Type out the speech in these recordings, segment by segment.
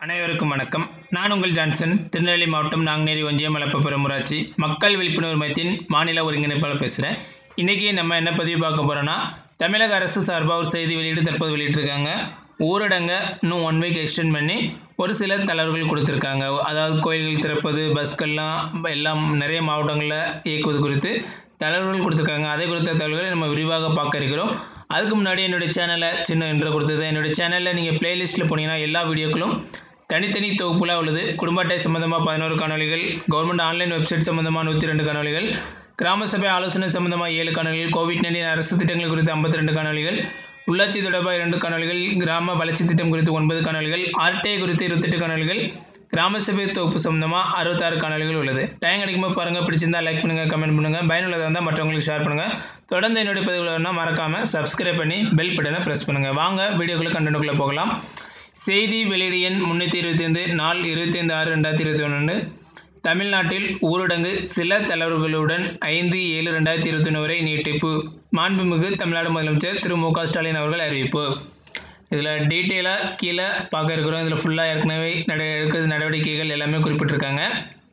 அனைவருக்கும் வணக்கம் நான் உங்கள் ஜான்சன் திருநெல்வேலி மாவட்டம் நாங்குநேரி ஒன்றியம் மலப்பபுரம் ஊராட்சி மக்கள் விழிப்புணர்வு மையத்தின் மாநில ஒருங்கிணைப்பாளர் பேசுகிறேன் இன்றைக்கி நம்ம என்ன பதிவு பார்க்க போகிறோன்னா தமிழக அரசு சார்பாக ஒரு செய்தி வெளியீடு தற்போது வெளியிட்டிருக்காங்க ஊரடங்கை இன்னும் ஒன் வீக் எக்ஸ்டெண்ட் பண்ணி ஒரு சில தளர்வுகள் கொடுத்துருக்காங்க அதாவது கோயில்கள் திறப்பது பஸ்கள்லாம் எல்லாம் நிறைய மாவட்டங்களில் இயக்குவது குறித்து தளர்வுகள் கொடுத்துருக்காங்க அதை குறித்த தகவல்களை நம்ம விரிவாக பார்க்க இருக்கிறோம் அதுக்கு முன்னாடி என்னுடைய சேனலை சின்ன என்று கொடுத்தது என்னுடைய சேனலில் நீங்கள் பிளேலிஸ்ட்டில் போனீங்கன்னா எல்லா வீடியோக்களும் தனித்தனி தொகுப்புலாக உள்ளது குடும்ப அட்டை சம்மந்தமாக பதினோரு காணொலிகள் கவர்மெண்ட் ஆன்லைன் வெப்சைட் சம்மந்தமாக நூற்றி ரெண்டு காணொலிகள் கிராம சபை ஆலோசனை சம்மந்தமாக ஏழு காணொலிகள் கோவிட் நைன்டீன் அரசு திட்டங்கள் குறித்து ஐம்பத்தி ரெண்டு காணொலிகள் உள்ளாட்சி தொடர்பாக இரண்டு காணொலிகள் கிராம வளர்ச்சி திட்டம் குறித்து ஒன்பது காணொலிகள் ஆர்டிஐ குறித்து இருபத்தெட்டு காணொலிகள் கிராம சபை தொகுப்பு சம்மந்தமாக அறுபத்தாறு காணொலிகள் உள்ளது டைம் கிடைக்கும்போது பாருங்கள் பிடிச்சிருந்தா லைக் பண்ணுங்கள் கமெண்ட் பண்ணுங்கள் பயனுள்ளதாக இருந்தால் மற்றவங்களுக்கு ஷேர் பண்ணுங்கள் தொடர்ந்து என்னுடைய பதிவுகள் வேணால் மறக்காமல் சப்ஸ்கிரைப் பண்ணி பெல் பட்டனை ப்ரெஸ் பண்ணுங்கள் வாங்க வீடியோக்குள்ளே கண்டென்ட்டுக்குள்ளே போகலாம் செய்தி வெளியீடு எண் முந்நூற்றி இருபத்தி ஐந்து நாள் இருபத்தி ஐந்து ஆறு ரெண்டாயிரத்தி இருபத்தி ஒன்று தமிழ்நாட்டில் ஊரடங்கு சில தளர்வுகளுடன் ஐந்து ஏழு ரெண்டாயிரத்தி இருபத்தி ஒன்று வரை நீட்டிப்பு மாண்புமிகு தமிழ்நாடு முதலமைச்சர் திரு மு க ஸ்டாலின் அவர்கள் அறிவிப்பு இதில் டீட்டெயிலாக கீழே பார்க்க இருக்கிறோம் இதில் ஃபுல்லாக ஏற்கனவே நட எடுக்கிறது நடவடிக்கைகள் எல்லாமே குறிப்பிட்டிருக்காங்க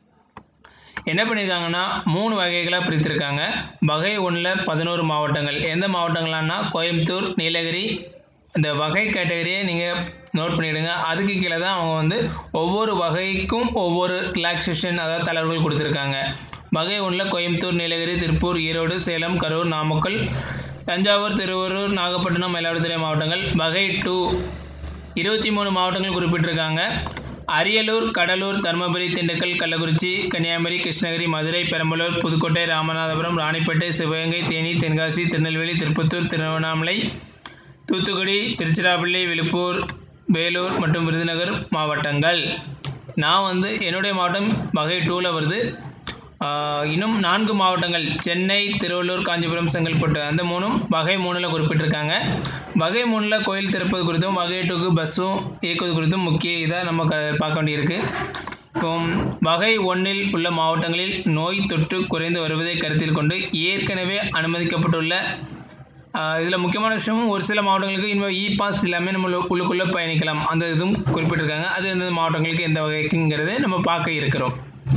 என்ன பண்ணியிருக்காங்கன்னா மூணு வகைகளாக பிரித்திருக்காங்க வகை ஒன்றில் பதினோரு மாவட்டங்கள் எந்த மாவட்டங்களான்னா கோயம்புத்தூர் நீலகிரி இந்த வகை கேட்டகரியை நீங்கள் நோட் பண்ணிவிடுங்க அதுக்கு கீழே தான் அவங்க வந்து ஒவ்வொரு வகைக்கும் ஒவ்வொரு ரிலாக்ஸேஷன் அதாவது தளர்வுகள் கொடுத்துருக்காங்க வகை ஒன்றில் கோயம்புத்தூர் நீலகிரி திருப்பூர் ஈரோடு சேலம் கரூர் நாமக்கல் தஞ்சாவூர் திருவாரூர் நாகப்பட்டினம் மயிலாடுதுறை மாவட்டங்கள் வகை டூ இருபத்தி மூணு மாவட்டங்கள் குறிப்பிட்டிருக்காங்க அரியலூர் கடலூர் தருமபுரி திண்டுக்கல் கள்ளக்குறிச்சி கன்னியாகுமரி கிருஷ்ணகிரி மதுரை பெரம்பலூர் புதுக்கோட்டை ராமநாதபுரம் ராணிப்பேட்டை சிவகங்கை தேனி தென்காசி திருநெல்வேலி திருப்பத்தூர் திருவண்ணாமலை தூத்துக்குடி திருச்சிராப்பள்ளி விழுப்புர் வேலூர் மற்றும் விருதுநகர் மாவட்டங்கள் நான் வந்து என்னுடைய மாவட்டம் வகை டூவில் வருது ஆஹ் இன்னும் நான்கு மாவட்டங்கள் சென்னை திருவள்ளூர் காஞ்சிபுரம் செங்கல்பட்டு அந்த மூணும் வகை மூணில் குறிப்பிட்டிருக்காங்க வகை மூணில் கோயில் திறப்பது குறித்தும் வகை டூக்கு பஸ்ஸும் இயக்குவது குறித்தும் முக்கிய இதாக நம்ம க பார்க்க வேண்டியிருக்கு இப்போ வகை ஒன்றில் உள்ள மாவட்டங்களில் நோய் தொற்று குறைந்து வருவதை கருத்தில் கொண்டு ஏற்கனவே அனுமதிக்கப்பட்டுள்ள இதில் முக்கியமான விஷயம் ஒரு சில மாவட்டங்களுக்கு இன்னும் இ பாஸ் எல்லாமே நம்ம உள்ள- உள்ளுக்குள்ளே பயணிக்கலாம் அந்த இதுவும் குறிப்பிட்டிருக்காங்க அது எந்த மாவட்டங்களுக்கு எந்த வகைக்குங்கிறது நம்ம பார்க்க இருக்கிறோம்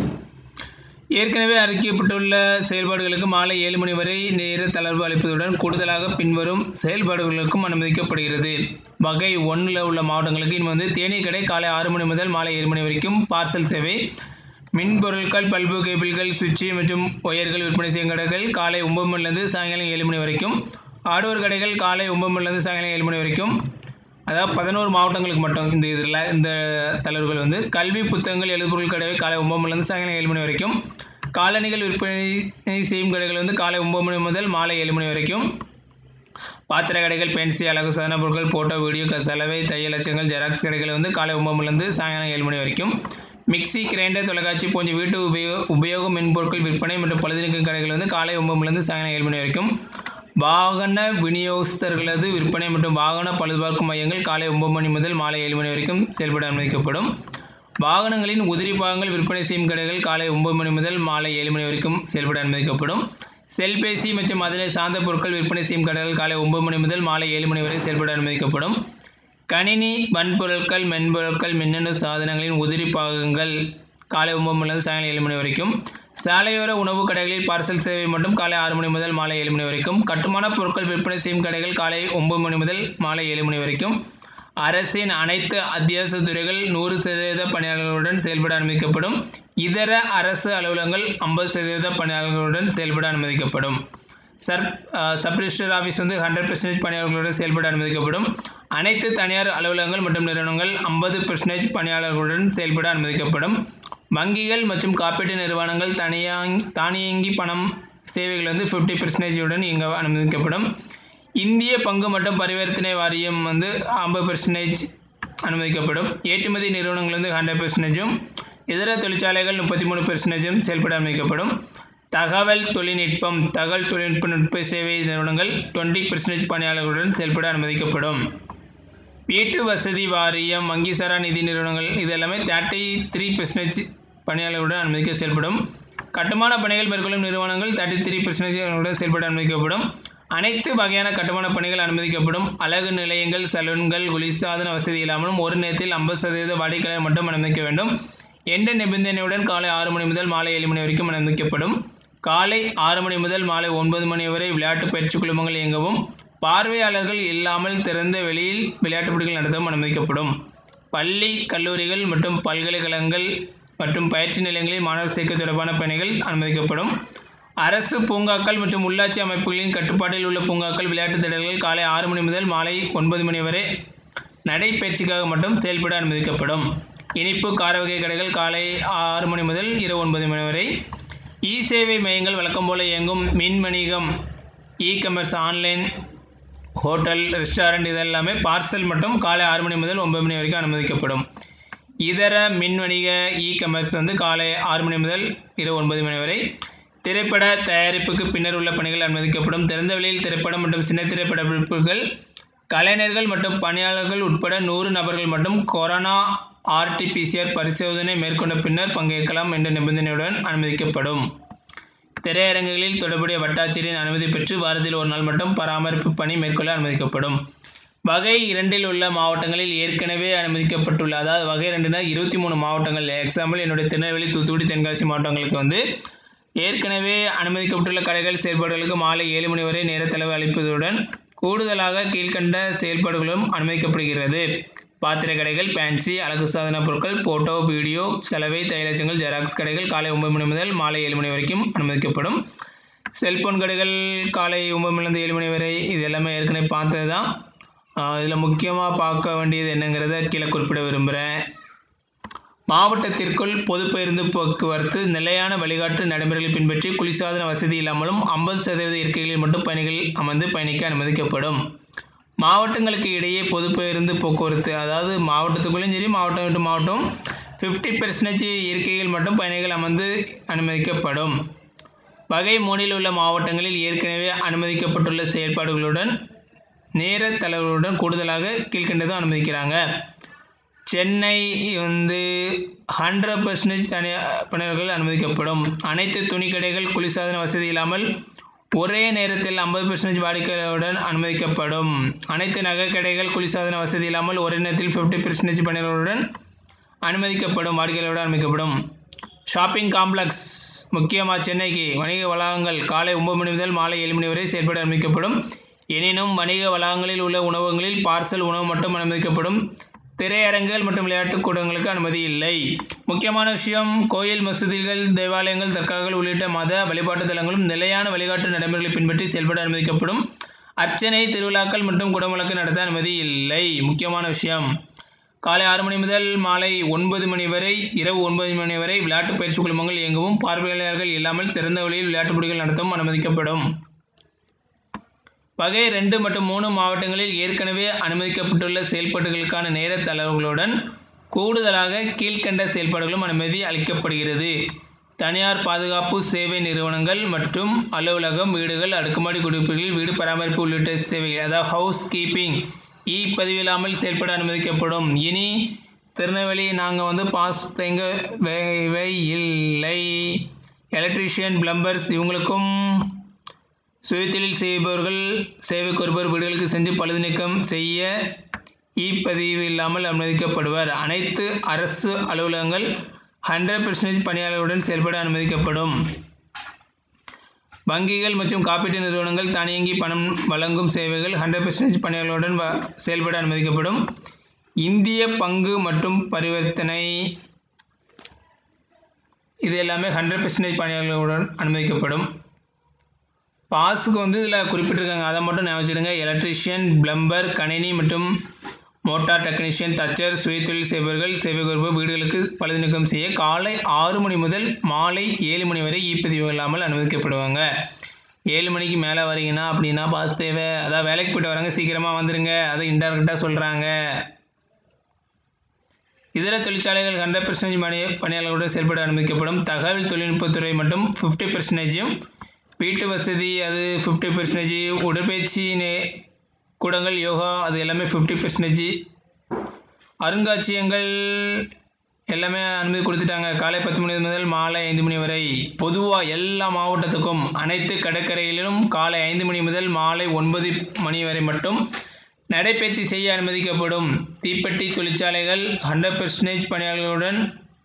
ஏற்கனவே அறிவிக்கப்பட்டுள்ள செயல்பாடுகளுக்கு மாலை ஏழு மணி வரை நேர தளர்வு அளிப்பதுடன் கூடுதலாக பின்வரும் செயல்பாடுகளுக்கும் அனுமதிக்கப்படுகிறது வகை ஒன்றில் உள்ள மாவட்டங்களுக்கு இனி வந்து தேநீர் கடை காலை ஆறு மணி முதல் மாலை ஏழு மணி வரைக்கும் பார்சல் சேவை மின்பொருட்கள் பல்பு கேபிள்கள் சுவிட்சு மற்றும் ஒயர்கள் விற்பனை செய்யும் கடைகள் காலை ஒன்பது மணிலேருந்து சாயங்காலம் ஏழு மணி வரைக்கும் ஆடோர் கடைகள் காலை ஒன்பது மணிலேருந்து சாயங்காலம் ஏழு மணி வரைக்கும் அதாவது பதினோரு மாவட்டங்களுக்கு மட்டும் இந்த இதில் இந்த தளர்வுகள் வந்து கல்வி புத்தகங்கள் எழுதுபொருள் கடை காலை ஒன்பது மணிலேருந்து சாயங்காலம் ஏழு மணி வரைக்கும் காலணிகள் விற்பனை செய்யும் கடைகள் வந்து காலை ஒன்பது மணி முதல் மாலை ஏழு மணி வரைக்கும் பாத்திர கடைகள் பென்சி அழகு சாதன பொருட்கள் ஃபோட்டோ வீடியோ க- சலவை தையல் அச்சங்கள் ஜெராக்ஸ் கடைகள் வந்து காலை ஒன்பது மணிலேருந்து சாயங்காலம் ஏழு மணி வரைக்கும் மிக்ஸி கிரைண்டர் தொலைக்காட்சி போன்ற வீட்டு உபயோ உபயோக மென்பொருட்கள் விற்பனை மற்றும் பழுதுநீக்கும் கடைகள் வந்து காலை ஒன்பது மணிலேருந்து சாயங்காலம் ஏழு மணி வரைக்கும் வாகன விநியோகஸ்தர்களது விற்பனை மற்றும் வாகன பழுதுபார்க்கும் மையங்கள் காலை ஒன்பது மணி முதல் மாலை ஏழு மணி வரைக்கும் செயல்பட அனுமதிக்கப்படும் வாகனங்களின் உதிரி பாகங்கள் விற்பனை செய்யும் கடைகள் காலை ஒன்பது மணி முதல் மாலை ஏழு மணி வரைக்கும் செயல்பட அனுமதிக்கப்படும் செல்பேசி மற்றும் அதனை சார்ந்த பொருட்கள் விற்பனை செய்யும் கடைகள் காலை ஒன்பது மணி முதல் மாலை ஏழு மணி வரை செயல்பட அனுமதிக்கப்படும் கணினி வன்பொருட்கள் மென்பொருட்கள் மின்னணு சாதனங்களின் உதிரி பாகங்கள் காலை ஒன்பது மணிலிருந்து சாயங்காலம் ஏழு மணி வரைக்கும் சாலையோர உணவு கடைகளில் பார்சல் சேவை மட்டும் காலை ஆறு மணி முதல் மாலை ஏழு மணி வரைக்கும் கட்டுமான பொருட்கள் விற்பனை செய்யும் கடைகள் காலை ஒன்பது மணி முதல் மாலை ஏழு மணி வரைக்கும் அரசின் அனைத்து அத்தியாவசிய துறைகள் நூறு சதவீத பணியாளர்களுடன் செயல்பட அனுமதிக்கப்படும் இதர அரசு அலுவலகங்கள் ஐம்பது சதவீத பணியாளர்களுடன் செயல்பட அனுமதிக்கப்படும் சர் சப் ரிஜிஸ்டர் ஆஃபீஸ் வந்து ஹண்ட்ரட் பர்சன்டேஜ் பணியாளர்களுடன் செயல்பட அனுமதிக்கப்படும் அனைத்து தனியார் அலுவலகங்கள் மற்றும் நிறுவனங்கள் ஐம்பது பர்சன்டேஜ் பணியாளர்களுடன் செயல்பட அனுமதிக்கப்படும் வங்கிகள் மற்றும் காப்பீட்டு நிறுவனங்கள் தனியாங் தானியங்கி பணம் சேவைகள் வந்து ஃபிஃப்டி பர்சன்டேஜுடன் இங்கே அனுமதிக்கப்படும் இந்திய பங்கு மற்றும் பரிவர்த்தனை வாரியம் வந்து ஐம்பது பர்சன்டேஜ் அனுமதிக்கப்படும் ஏற்றுமதி நிறுவனங்கள் வந்து ஹண்ட்ரட் பர்சன்டேஜும் இதர தொழிற்சாலைகள் முப்பத்தி மூணு பர்சன்டேஜும் செயல்பட அனுமதிக்கப்படும் தகவல் தொழில்நுட்பம் தகவல் தொழில்நுட்ப நுட்ப சேவை நிறுவனங்கள் டுவெண்ட்டி பர்சன்டேஜ் பணியாளர்களுடன் செயல்பட அனுமதிக்கப்படும் வீட்டு வசதி வாரியம் வங்கி சாரா நிதி நிறுவனங்கள் இது எல்லாமே தேர்ட்டி த்ரீ பர்சன்டேஜ் பணியாளர்களுடன் அனுமதிக்க செயல்படும் கட்டுமான பணிகள் மேற்கொள்ளும் நிறுவனங்கள் தேர்ட்டி த்ரீ பர்சன்டேஜ் செயல்பட அனுமதிக்கப்படும் அனைத்து வகையான கட்டுமான பணிகள் அனுமதிக்கப்படும் அழகு நிலையங்கள் சலூன்கள் குளிர்சாதன வசதி இல்லாமலும் ஒரு நேரத்தில் ஐம்பது சதவீத வாடிக்கையாளர் மட்டும் அனுமதிக்க வேண்டும் என்ற நிபந்தனையுடன் காலை ஆறு மணி முதல் மாலை ஏழு மணி வரைக்கும் அனுமதிக்கப்படும் காலை ஆறு மணி முதல் மாலை ஒன்பது மணி வரை விளையாட்டு பயிற்சி குழுமங்கள் இயங்கவும் பார்வையாளர்கள் இல்லாமல் திறந்த வெளியில் விளையாட்டுப் போட்டிகள் நடத்தவும் அனுமதிக்கப்படும் பள்ளி கல்லூரிகள் மற்றும் பல்கலைக்கழகங்கள் மற்றும் பயிற்சி நிலையங்களில் மாணவர் சேர்க்கை தொடர்பான பணிகள் அனுமதிக்கப்படும் அரசு பூங்காக்கள் மற்றும் உள்ளாட்சி அமைப்புகளின் கட்டுப்பாட்டில் உள்ள பூங்காக்கள் விளையாட்டுத் திடல்கள் காலை ஆறு மணி முதல் மாலை ஒன்பது மணி வரை நடைப்பயிற்சிக்காக மட்டும் செயல்பட அனுமதிக்கப்படும் இனிப்பு கார வகை கடைகள் காலை ஆறு மணி முதல் இரவு ஒன்பது மணி வரை இ சேவை மையங்கள் வழக்கம் போல இயங்கும் மின் வணிகம் e commerce online hotel restaurant இதெல்லாமே பார்சல் மட்டும் காலை ஆறு மணி முதல் ஒன்பது மணி வரைக்கும் அனுமதிக்கப்படும் இதர மின் வணிக இ கமர்ஸ் வந்து காலை ஆறு மணி முதல் இரவு ஒன்பது மணி வரை திரைப்பட தயாரிப்புக்கு பின்னர் உள்ள பணிகள் அனுமதிக்கப்படும் திறந்த வெளியில் திரைப்படம் மற்றும் சின்ன திரைப்படப்பிடிப்புகள் கலைஞர்கள் மற்றும் பணியாளர்கள் உட்பட நூறு நபர்கள் மட்டும் கொரோனா ஆர்டிபிசிஆர் பரிசோதனை மேற்கொண்ட பின்னர் பங்கேற்கலாம் என்ற நிபந்தனையுடன் அனுமதிக்கப்படும் திரையரங்குகளில் தொடர்புடைய வட்டாட்சியரின் அனுமதி பெற்று வாரத்தில் ஒரு நாள் மட்டும் பராமரிப்பு பணி மேற்கொள்ள அனுமதிக்கப்படும் வகை இரண்டில் உள்ள மாவட்டங்களில் ஏற்கனவே அனுமதிக்கப்பட்டுள்ள அதாவது வகை ரெண்டுனா இருபத்தி மூணு மாவட்டங்கள் எக்ஸாம்பிள் என்னுடைய திருநெல்வேலி தூத்துக்குடி தென்காசி மாவட்டங்களுக்கு வந்து ஏற்கனவே அனுமதிக்கப்பட்டுள்ள கடைகள் செயல்பாடுகளுக்கு மாலை ஏழு மணி வரை நேரத்தளவு அளிப்பதுடன் கூடுதலாக கீழ்கண்ட செயல்பாடுகளும் அனுமதிக்கப்படுகிறது பாத்திர கடைகள் பேன்சி அழகு சாதன பொருட்கள் போட்டோ வீடியோ சலவை தைலச்சங்கள் ஜெராக்ஸ் கடைகள் காலை ஒன்பது மணி முதல் மாலை ஏழு மணி வரைக்கும் அனுமதிக்கப்படும் செல்போன் கடைகள் காலை ஒன்பது மணிலேருந்து ஏழு மணி வரை இது எல்லாமே ஏற்கனவே பார்த்தது தான் இதில் முக்கியமாக பார்க்க வேண்டியது என்னங்கிறத கீழே குறிப்பிட விரும்புகிறேன் மாவட்டத்திற்குள் பொது பேருந்து போக்குவரத்து நிலையான வழிகாட்டு நடைமுறைகளை பின்பற்றி குளிர்சாதன வசதி இல்லாமலும் ஐம்பது சதவீத இருக்கைகளில் மட்டும் பயணிகள் அமர்ந்து பயணிக்க அனுமதிக்கப்படும் மாவட்டங்களுக்கு இடையே பொது பேருந்து போக்குவரத்து அதாவது மாவட்டத்துக்குள்ளேயும் சரி மாவட்டம் விட்டு மாவட்டம் ஃபிஃப்டி பெர்சன்டேஜ் இருக்கைகள் மட்டும் பயணிகள் அமர்ந்து அனுமதிக்கப்படும் வகை மூணில் உள்ள மாவட்டங்களில் ஏற்கனவே அனுமதிக்கப்பட்டுள்ள செயல்பாடுகளுடன் நேர தலைவர்களுடன் கூடுதலாக கீழ்கண்டதும் அனுமதிக்கிறாங்க சென்னை வந்து ஹண்ட்ரட் பர்சன்டேஜ் தனியார் பணியாளர்கள் அனுமதிக்கப்படும் அனைத்து துணிக்கடைகள் குளிர்சாதன வசதி இல்லாமல் ஒரே நேரத்தில் ஐம்பது பர்சன்டேஜ் வாடிக்கையாளருடன் அனுமதிக்கப்படும் அனைத்து நகைக்கடைகள் குளிர்சாதன வசதி இல்லாமல் ஒரே நேரத்தில் ஃபிஃப்டி பர்சன்டேஜ் பணியாளர்களுடன் அனுமதிக்கப்படும் வாடிக்கையாளருடன் அனுமதிக்கப்படும் ஷாப்பிங் காம்ப்ளெக்ஸ் முக்கியமாக சென்னைக்கு வணிக வளாகங்கள் காலை ஒன்பது மணி முதல் மாலை ஏழு மணி வரை செயல்பட அனுமதிக்கப்படும் எனினும் வணிக வளாகங்களில் உள்ள உணவகங்களில் பார்சல் உணவு மட்டும் அனுமதிக்கப்படும் திரையரங்குகள் மற்றும் விளையாட்டுக் கூடங்களுக்கு அனுமதி இல்லை முக்கியமான விஷயம் கோயில் மசூதிகள் தேவாலயங்கள் தர்காக்கள் உள்ளிட்ட மத வழிபாட்டு தலங்களும் நிலையான வழிகாட்டு நடைமுறைகளை பின்பற்றி செயல்பட அனுமதிக்கப்படும் அர்ச்சனை திருவிழாக்கள் மற்றும் குடமுழக்கு நடத்த அனுமதி இல்லை முக்கியமான விஷயம் காலை ஆறு மணி முதல் மாலை ஒன்பது மணி வரை இரவு ஒன்பது மணி வரை விளையாட்டு பயிற்சி குழுமங்கள் இயங்கவும் பார்வையாளர்கள் இல்லாமல் திறந்த வழியில் விளையாட்டுப் போட்டிகள் நடத்தவும் அனுமதிக்கப்படும் வகை ரெண்டு மற்றும் மூணு மாவட்டங்களில் ஏற்கனவே அனுமதிக்கப்பட்டுள்ள செயல்பாடுகளுக்கான நேர தளர்வுகளுடன் கூடுதலாக கீழ்கண்ட செயல்பாடுகளும் அனுமதி அளிக்கப்படுகிறது தனியார் பாதுகாப்பு சேவை நிறுவனங்கள் மற்றும் அலுவலகம் வீடுகள் அடுக்குமாடி குடியிருப்புகளில் வீடு பராமரிப்பு உள்ளிட்ட சேவைகள் அதாவது ஹவுஸ் கீப்பிங் இ பதிவில்லாமல் செயல்பட அனுமதிக்கப்படும் இனி திருநெல்வேலி நாங்கள் வந்து பாஸ் தேங்க வேவை இல்லை எலக்ட்ரீஷியன் பிளம்பர்ஸ் இவங்களுக்கும் சுயதொழில் செய்பவர்கள் சேவை கோருபவர் வீடுகளுக்கு சென்று பழுது நீக்கம் செய்ய இ பதிவு இல்லாமல் அனுமதிக்கப்படுவர் அனைத்து அரசு அலுவலகங்கள் ஹண்ட்ரட் பெர்சன்டேஜ் பணியாளர்களுடன் செயல்பட அனுமதிக்கப்படும் வங்கிகள் மற்றும் காப்பீட்டு நிறுவனங்கள் தானியங்கி பணம் வழங்கும் சேவைகள் ஹண்ட்ரட் பெர்சன்டேஜ் பணியாளர்களுடன் வ செயல்பட அனுமதிக்கப்படும் இந்திய பங்கு மற்றும் பரிவர்த்தனை இது எல்லாமே ஹண்ட்ரட் பெர்சன்டேஜ் பணியாளர்களுடன் அனுமதிக்கப்படும் பாஸுக்கு வந்து இதில் குறிப்பிட்டிருக்காங்க அதை மட்டும் ஞாபகம் வச்சுடுங்க எலக்ட்ரிஷியன் பிளம்பர் கணினி மற்றும் மோட்டார் டெக்னீஷியன் தச்சர் சுயதொழில் செய்பவர்கள் சேவை கோருபவர் வீடுகளுக்கு பழுது நீக்கம் செய்ய காலை ஆறு மணி முதல் மாலை ஏழு மணி வரை ஈப்பதிவு இல்லாமல் அனுமதிக்கப்படுவாங்க ஏழு மணிக்கு மேலே வரீங்கன்னா அப்படின்னா பாஸ் தேவை அதான் வேலைக்கு போயிட்டு வராங்க சீக்கிரமாக வந்துடுங்க அதை இன்டெரக்டாக சொல்கிறாங்க இதர தொழிற்சாலைகள் ஹண்ட்ரட் பெர்சன்டேஜ் பணி பணியாளர்களுடன் செயல்பட அனுமதிக்கப்படும் தகவல் தொழில்நுட்பத்துறை மட்டும் ஃபிஃப்டி பெர்சன்டேஜும் வீட்டு வசதி அது ஃபிஃப்டி பெர்சன்டேஜ் உடற்பயிற்சி நே- கூடங்கள் யோகா அது எல்லாமே ஃபிஃப்டி பெர்சன்டேஜ் அருங்காட்சியகங்கள் எல்லாமே அனுமதி கொடுத்துட்டாங்க காலை பத்து மணி முதல் மாலை ஐந்து மணி வரை பொதுவாக எல்லா மாவட்டத்துக்கும் அனைத்து கடற்கரைகளிலும் காலை ஐந்து மணி முதல் மாலை ஒன்பது மணி வரை மட்டும் நடைபயிற்சி செய்ய அனுமதிக்கப்படும் தீப்பெட்டி தொழிற்சாலைகள் ஹண்ட்ரட் பெர்சன்டேஜ் பணியாளர்களுடன்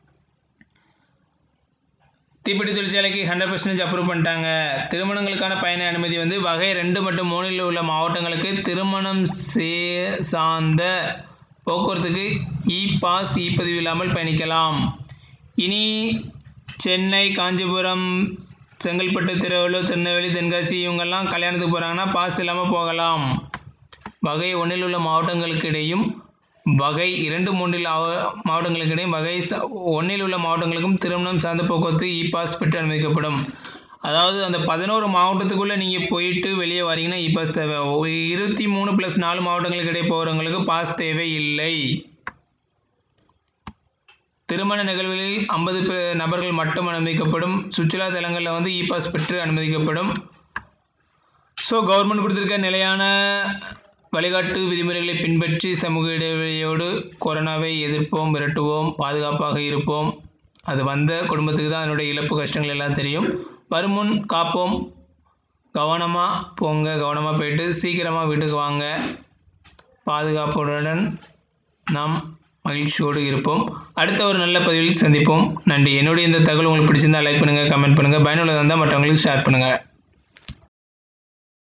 தீப்பெட்டி தொழிற்சாலைக்கு ஹண்ட்ரட் பர்சன்டேஜ் அப்ரூவ் பண்ணிட்டாங்க திருமணங்களுக்கான பயண அனுமதி வந்து வகை ரெண்டு மற்றும் மூணில் உள்ள மாவட்டங்களுக்கு திருமணம் சே சார்ந்த போக்குவரத்துக்கு இ பாஸ் இ பதிவு இல்லாமல் பயணிக்கலாம் இனி சென்னை காஞ்சிபுரம் செங்கல்பட்டு திருவள்ளூர் திருநெல்வேலி தென்காசி இவங்கெல்லாம் கல்யாணத்துக்கு போகிறாங்கன்னா பாஸ் இல்லாமல் போகலாம் வகை ஒன்றில் உள்ள மாவட்டங்களுக்கு இடையும் வகை இரண்டு மூன்றில் ஆவ- மாவட்டங்களுக்கு இடையும் வகை ச- ஒன்றில் உள்ள மாவட்டங்களுக்கும் திருமணம் சார்ந்த போக்குவரத்து இ பாஸ் பெற்று அனுமதிக்கப்படும் அதாவது அந்த பதினோரு மாவட்டத்துக்குள்ளே நீங்கள் போயிட்டு வெளியே வரீங்கன்னா இ பாஸ் தேவை ஒரு இருபத்தி மூணு ப்ளஸ் நாலு மாவட்டங்களுக்கு இடையே போகிறவங்களுக்கு பாஸ் தேவை இல்லை திருமண நிகழ்வுகளில் ஐம்பது நபர்கள் மட்டும் அனுமதிக்கப்படும் சுற்றுலா தலங்களில் வந்து இ பாஸ் பெற்று அனுமதிக்கப்படும் ஸோ கவர்மெண்ட் கொடுத்துருக்க நிலையான வழிகாட்டு விதிமுறைகளை பின்பற்றி சமூக இடைவெளியோடு கொரோனாவை எதிர்ப்போம் விரட்டுவோம் பாதுகாப்பாக இருப்போம் அது வந்த குடும்பத்துக்கு தான் அதனுடைய இழப்பு கஷ்டங்கள் எல்லாம் தெரியும் வருமுன் காப்போம் கவனமாக போங்க கவனமாக போயிட்டு சீக்கிரமாக வீட்டுக்கு வாங்க பாதுகாப்புடன் நாம் மகிழ்ச்சியோடு இருப்போம் அடுத்த ஒரு நல்ல பதிவில் சந்திப்போம் நன்றி என்னுடைய இந்த தகவல் உங்களுக்கு பிடிச்சிருந்தா லைக் பண்ணுங்கள் கமெண்ட் பண்ணுங்கள் பயனுள்ளதாக இருந்தால் மற்றவங்களுக்கு ஷேர் பண்ணுங்கள்